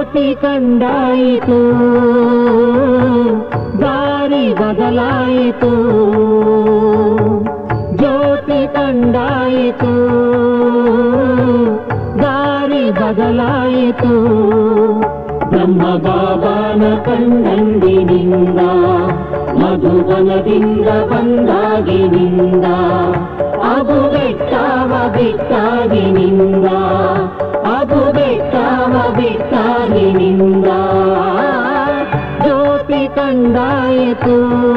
ಜ್ಯೋತಿ ಕಂಡಾಯಿತು ದಾರಿ ಬದಲಾಯಿತು ಜ್ಯೋತಿ ಕಂಡಾಯಿತು ದಾರಿ ಬದಲಾಯಿತು ಬ್ರಹ್ಮ ಬಾಬಾನ ಕಣ್ಣಂದಿನಿಂದ ಮಧುಬನದಿಂದ ಬಂದಾಗಿನಿಂದ ಅದು ಬೆಟ್ಟವ ಬಿಟ್ಟಾಗಿನಿಂದ ಅದು ಬೆಟ್ಟವ ಬಿಟ್ಟಾಗಿನಿಂದ ಜ್ಯೋತಿ ಕಂಡಾಯಿತು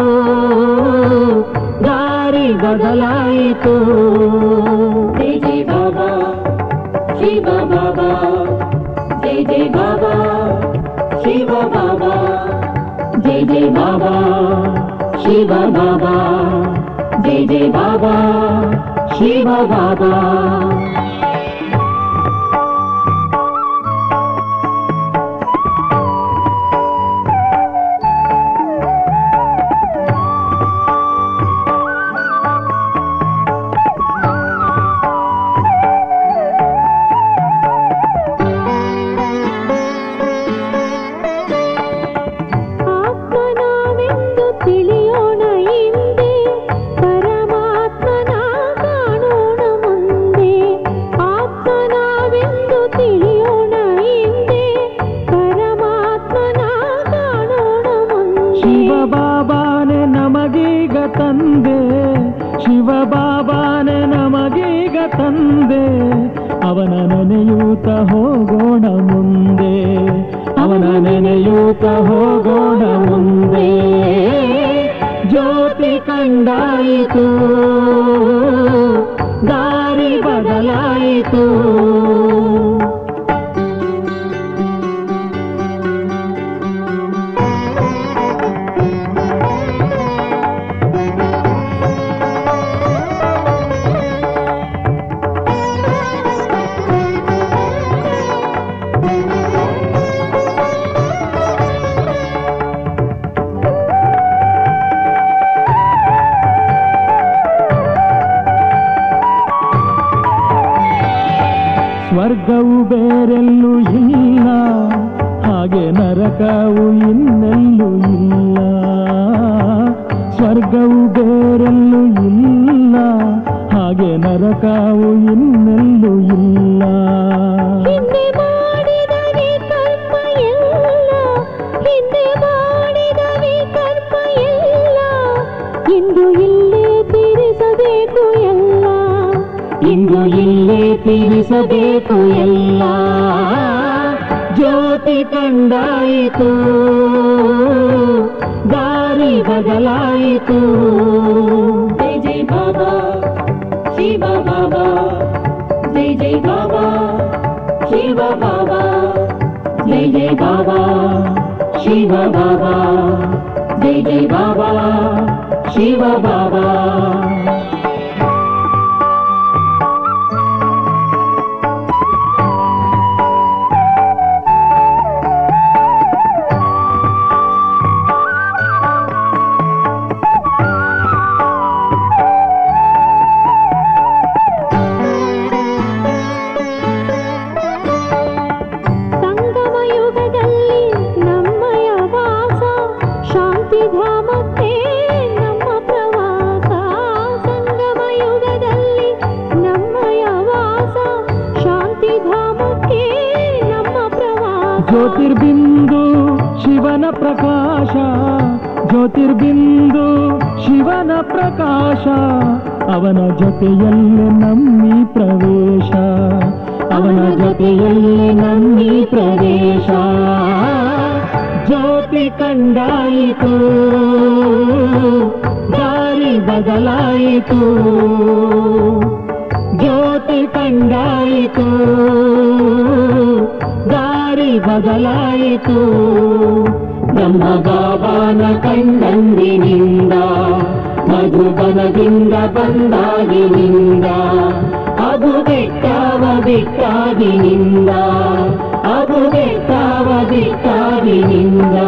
ದಾರಿ ಬದಲಾಯಿತು ಜೈ ಜೈ ಬಾಬಾ ಶಿವ ಬಾಬಾ ಜೈ ಜೈ ಬಾಬಾ ಶಿವ ಬಾಬಾ ಜೈ ಜೈ ಬಾಬಾ ಶಿವ ಬಾಬಾ ಜೈ ಜೈ ಬಾಬಾ ಶಿವ ಬಾಬಾ ಆತ್ಮನಾವೆಂದು ತಿಳಿಯೋಣ ಹಿಂದೆ ಪರಮಾತ್ಮನ ಕಾಣೋಣ ಮುಂದೆ ಆತ್ಮನಾವೆಂದು ತಿಳಿಯೋಣ ಹಿಂದೆ ಪರಮಾತ್ಮನ ಕಾಣೋಣ ಮುಂದೆ ಶಿವ ಬಾಬಾನೆ ನಮಗೀಗ ತಂದೆ ಶಿವ ಬಾಬಾನೆ ನಮಗೀಗ ತಂದೆ ಅವನ ನೆನೆಯೂತ ಹೋಗೋಣ ಮುಂದೆ ಅವನ ನೆನೆಯೂತ ಹೋಗೋಣ ಮುಂದೆ ಜ್ಯೋತಿ ಕಂಡಾಯಿತು ದಾರಿ ಬದಲಾಯಿತು ಸ್ವರ್ಗವು ಬೇರೆಲ್ಲೂ ಇಲ್ಲ ಹಾಗೆ ನರಕವು ಇನ್ನೆಲ್ಲೂ ಇಲ್ಲ ಸ್ವರ್ಗವು ಬೇರೆಲ್ಲೂ ಇಲ್ಲ ಹಾಗೆ ನರಕವು ಇನ್ನೆಲ್ಲೂ ಇಲ್ಲ ಹಿಂದೆ ಮಾಡಿದವೆ ಕರ್ಮ ಎಲ್ಲ ಹಿಂದೆ ಮಾಡಿದವೆ ಕರ್ಮ ಎಲ್ಲ ಇಂದು ಇಲ್ಲೇ ತೀರಿಸಬೇಕು ಎಲ್ಲ ಇಂದು ಇಲ್ಲೇ ತೀರಿಸಬೇಕು ಎಲ್ಲ ಜ್ಯೋತಿ ಕಂಡಾಯಿತು ದಾರಿ ಬದಲಾಯಿತು ಜೈ ಜೈ ಬಾಬಾ ಶಿವ ಬಾಬಾ ಜೈ ಜೈ ಬಾಬಾ ಶಿವ ಬಾಬಾ ಜೈ ಜೈ ಬಾಬಾ ಶಿವ ಬಾಬಾ ಜೈ ಜೈ ಬಾಬಾ ಶಿವ ಬಾಬಾ ಸಂಗಮ ಯುಗದಲ್ಲಿ ನಮ್ಮಯ ವಾಸ ಶಾಂತಿ ಧಾಮಕ್ಕೆ ನಮ್ಮ ಪ್ರವಾಸ ಸಂಗಮ ಯುಗದಲ್ಲಿ ನಮ್ಮಯ ವಾಸ ಶಾಂತಿ ಧಾಮಕ್ಕೆ ನಮ್ಮ ಪ್ರವಾಸ ಜ್ಯೋತಿರ್ಬಿಂದು ಶಿವನ ಪ್ರಕಾಶ ಜ್ಯೋತಿರ್ಬಿಂದು ಶಿವನ ಪ್ರಕಾಶ ಅವನ ಜೊತೆಯಲ್ಲೇ ನಮ್ಮಿ ಪ್ರವೇಶ ಅವನ ಜೊತೆಯಲ್ಲೇ ನಮ್ಮಿ ಪ್ರವೇಶ ಜ್ಯೋತಿ ಕಂಡಾಯಿತು ದಾರಿ ಬದಲಾಯಿತು ಜ್ಯೋತಿ ಕಂಡಾಯಿತು ದಾರಿ ಬದಲಾಯಿತು ಬ್ರಹ್ಮ ಬಾಬಾನ ಕಂಡಂದಿನಿಂದ ಮಧುಬನದಿಂದ ಬಂದಾಗಿನಿಂದ ಅದು ಬೆಟ್ಟವ ಬಿಟ್ಟಾಗಿನಿಂದ ಅದು ಬೆಟ್ಟವ ಬಿಟ್ಟಾಗಿನಿಂದ